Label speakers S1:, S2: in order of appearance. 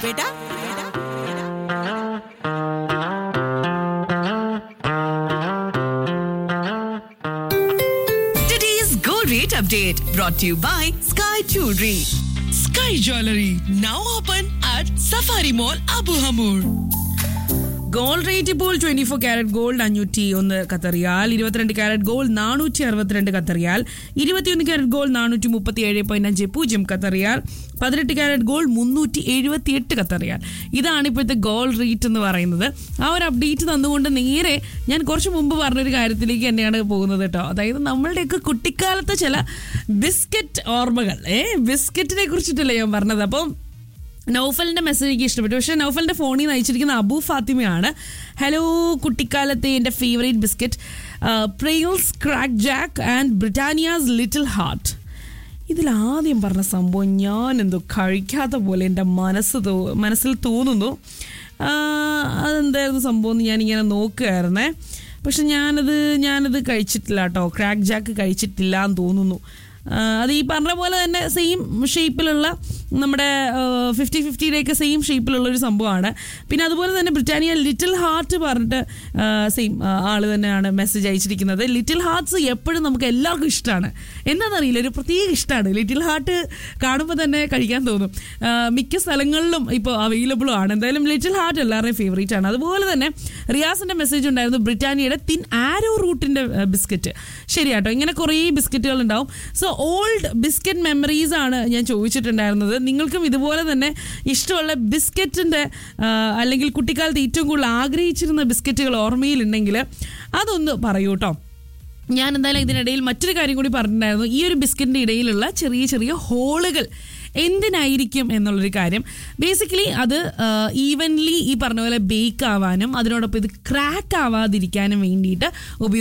S1: ബേട്ടാ
S2: Today's Gold Rate Update brought to you by Sky Jewelry. Sky Jewelry now open at Safari Mall Abu Hamur.
S3: Gold rate ഇപ്പോൾ twenty four carat gold അഞ്ഞൂറ്റി ഒന്ന് കത്തറിയാൽ ഇരുപത്തിരണ്ട് carrot gold നാനൂറ്റി അറുപത്തിരണ്ട് കത്തറിയാൽ ഇരുപത്തിയൊന്ന് carrot gold നാനൂറ്റി മുപ്പത്തി ഏഴ് പോയിന്റ് അഞ്ച് പൂജ്യം കത്തറിയാൽ പതിനെട്ട് ക്യാരറ്റ് ഗോൾഡ് മുന്നൂറ്റി എഴുപത്തി എട്ട് കത്തറിയാൽ ഇതാണ് ഇപ്പോഴത്തെ ഗോൾഡ് റേറ്റ് എന്ന് പറയുന്നത് ആ ഒരു അപ്ഡേറ്റ് തന്നുകൊണ്ട് നേരെ ഞാൻ കുറച്ച് മുമ്പ് പറഞ്ഞൊരു കാര്യത്തിലേക്ക് തന്നെയാണ് പോകുന്നത് കേട്ടോ അതായത് നമ്മളുടെയൊക്കെ കുട്ടിക്കാലത്തെ ചില ബിസ്ക്കറ്റ് ഓർമ്മകൾ ഏ ബിസ്ക്കറ്റിനെ കുറിച്ചിട്ടല്ലേ ഞാൻ പറഞ്ഞത് അപ്പം നൗഫലിന്റെ മെസ്സേജ് എനിക്ക് ഇഷ്ടപ്പെട്ടു പക്ഷേ നൗഫലിന്റെ ഫോണിൽ നിന്ന് അയച്ചിരിക്കുന്ന അബു ഫാത്തിമയാണ് ഹലോ കുട്ടിക്കാലത്തെ എൻ്റെ ഫേവറേറ്റ് ബിസ്ക്കറ്റ് പ്രെയിൽസ് Crack Jack and Britannia's Little Heart ഇതിൽ ആദ്യം പറഞ്ഞ സംഭവം ഞാൻ എന്തോ കഴിക്കാത്ത പോലെ എൻ്റെ മനസ്സ് തോ മനസ്സിൽ തോന്നുന്നു ആ, അതെന്തായിരുന്നു സംഭവം എന്ന് ഞാനിങ്ങനെ നോക്കുകയായിരുന്നേ പക്ഷെ ഞാനത് ഞാനത് കഴിച്ചിട്ടില്ല കേട്ടോ ക്രാക്ക് ജാക്ക് കഴിച്ചിട്ടില്ല എന്ന് തോന്നുന്നു ആ, അത് ഈ പറഞ്ഞ പോലെ തന്നെ സെയിം ഷേപ്പിലുള്ള നമ്മുടെ ഫിഫ്റ്റി ഫിഫ്റ്റിയുടെയൊക്കെ സെയിം ഷേപ്പിലുള്ള ഒരു സംഭവമാണ് പിന്നെ അതുപോലെ തന്നെ ബ്രിട്ടാനിയ ലിറ്റിൽ ഹാർട്ട് പറഞ്ഞിട്ട് സെയിം ആൾ തന്നെയാണ് മെസ്സേജ് അയച്ചിരിക്കുന്നത് ലിറ്റിൽ ഹാർട്ട്സ് എപ്പോഴും നമുക്ക് എല്ലാവർക്കും ഇഷ്ടമാണ് എന്താണെന്നറിയില്ല ഒരു പ്രത്യേക ഇഷ്ടമാണ് ലിറ്റിൽ ഹാർട്ട് കാണുമ്പോൾ തന്നെ കഴിക്കാൻ തോന്നും ആ, മിക്ക സ്ഥലങ്ങളിലും ഇപ്പോൾ അവൈലബിളും ആണ് എന്തായാലും ലിറ്റിൽ ഹാർട്ട് എല്ലാവരുടെയും ഫേവറേറ്റ് ആണ് അതുപോലെ തന്നെ റിയാസിൻ്റെ മെസ്സേജ് ഉണ്ടായിരുന്നു ബ്രിട്ടാനിയയുടെ തിൻ ആരോ റൂട്ടിൻ്റെ ബിസ്ക്കറ്റ് ശരിയാട്ടോ ഇങ്ങനെ കുറേ ബിസ്ക്കറ്റുകൾ ഉണ്ടാവും സോ ഓൾഡ് ബിസ്ക്കറ്റ് മെമ്മറീസ് ആണ് ഞാൻ ചോദിച്ചിട്ടുണ്ടായിരുന്നത് നിങ്ങൾക്കും ഇതുപോലെ തന്നെ ഇഷ്ടമുള്ള ബിസ്ക്കറ്റിൻ്റെ അല്ലെങ്കിൽ കുട്ടിക്കാലത്ത് ഏറ്റവും കൂടുതൽ ആഗ്രഹിച്ചിരുന്ന ബിസ്ക്കറ്റുകൾ ഓർമ്മയിലുണ്ടെങ്കിൽ അതൊന്ന് പറയൂ കേട്ടോ ഞാൻ എന്തായാലും ഇതിനിടയിൽ മറ്റൊരു കാര്യം കൂടി പറഞ്ഞിട്ടുണ്ടായിരുന്നു ഈ ഒരു ബിസ്ക്കറ്റിൻ്റെ ഇടയിലുള്ള ചെറിയ ചെറിയ ഹോളുകൾ എന്തിനായിരിക്കും എന്നുള്ളൊരു കാര്യം ബേസിക്കലി അത് ഈവൻലി ഈ പറഞ്ഞ പോലെ ബേക്ക് ആവാനും അതിനോടൊപ്പം ഇത് ക്രാക്ക് ആവാതിരിക്കാനും വേണ്ടിയിട്ട് ഉപയോഗിക്കും